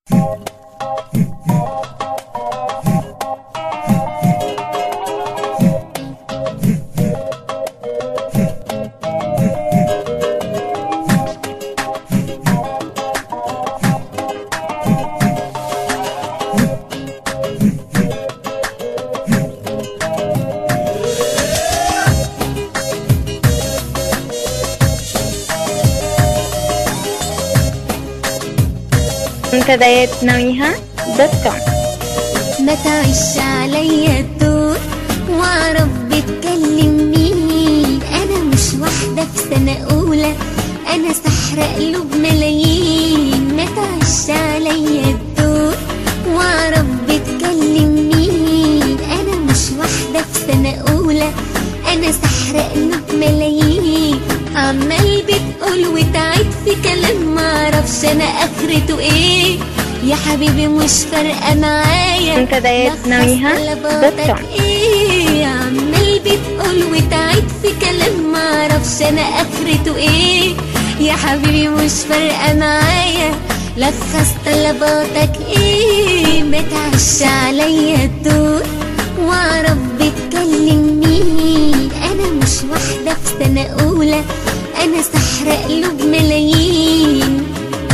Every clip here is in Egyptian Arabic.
منتديات نويها دوت كوم ما تعيش عليا الدور واعرف بتكلم مين انا مش واحدة في سنة اولى انا سحرة قلوب ملايين ما تعيش عليا الدور واعرف بتكلم مين انا مش واحدة في سنة اولى انا سحرة قلوب ملايين عمال بتقول وتعيد في كلام معرفش انا اخرته ايه يا حبيبي مش فارقة معايا منتديات لخص نويها طلباتك دوت كوم. ايه عمال بتقول وتعيد في كلام معرفش انا اخرته ايه يا حبيبي مش فارقة معايا لخص طلباتك ايه ما تعش عليا الدور واعرف بتكلم مين انا مش واحدة في سنة اولى انا سحرة قلوب ملايين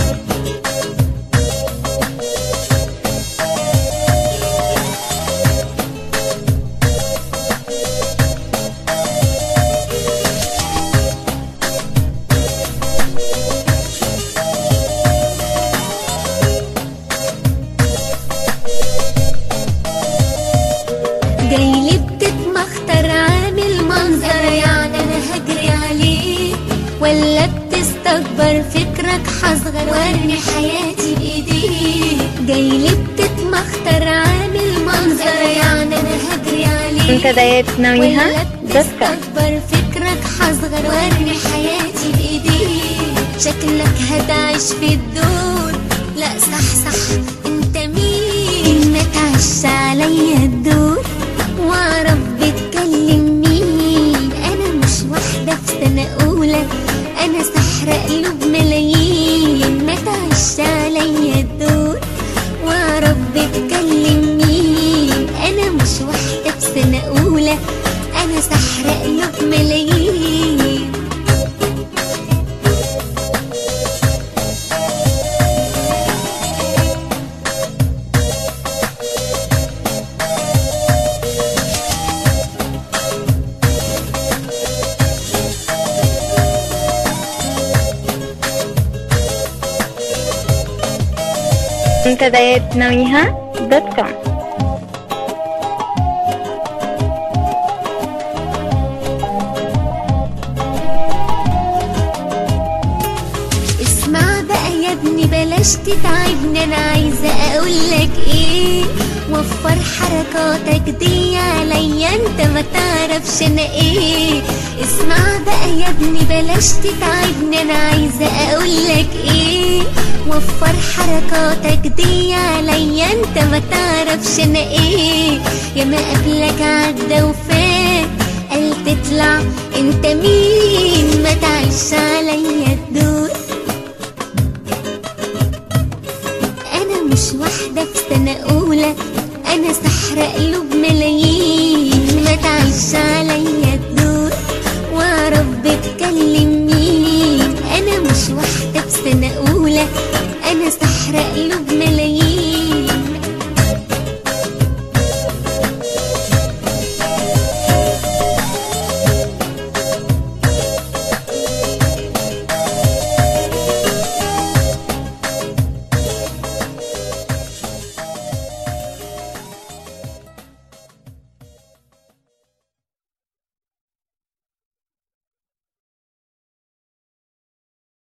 جاي لي بتتمخطر عامل منظر يعني انا هجري عليه ولا بتستكبر فكرك حصغر وارمي حياتي بايديك جاي لي بتتمخطر عامل منظر يعني انا هجري عليه منتديات نويها ولا دوت كوم بتستكبر فكرك حصغر وارمي حياتي بايديك شكلك هتعيش في الدور لا صح صح انت مين ما تعيش عليا الدور واعرف بتكلم مين انا مش واحدة في سنة اولى انا سحرة قلوب ملايين ما تعيش عليا الدور واعرف بتكلم مين انا مش واحدة في سنة اولى انا سحرة قلوب ملايين منتديات نويها دوت كوم اسمع بقى يا ابني بلاش تتعبني انا عايزه اقولك ايه وفر حركاتك دي عليا انت ما تعرفش انا ايه اسمع بقى يا ابني بلاش تتعبني انا عايزه اقولك ايه وفر حركاتك دي عليا انت ما تعرفش انا ايه يا ما قبلك عدى وفات قال تطلع انت مين ما تعيش عليا الدور انا مش واحدة في سنة اولى انا سحرة قلوب ملايين ما تعيش عليا الدور واعرف بتكلم مين انا مش واحدة في سنة اولى انا سحرة قلوب ملايين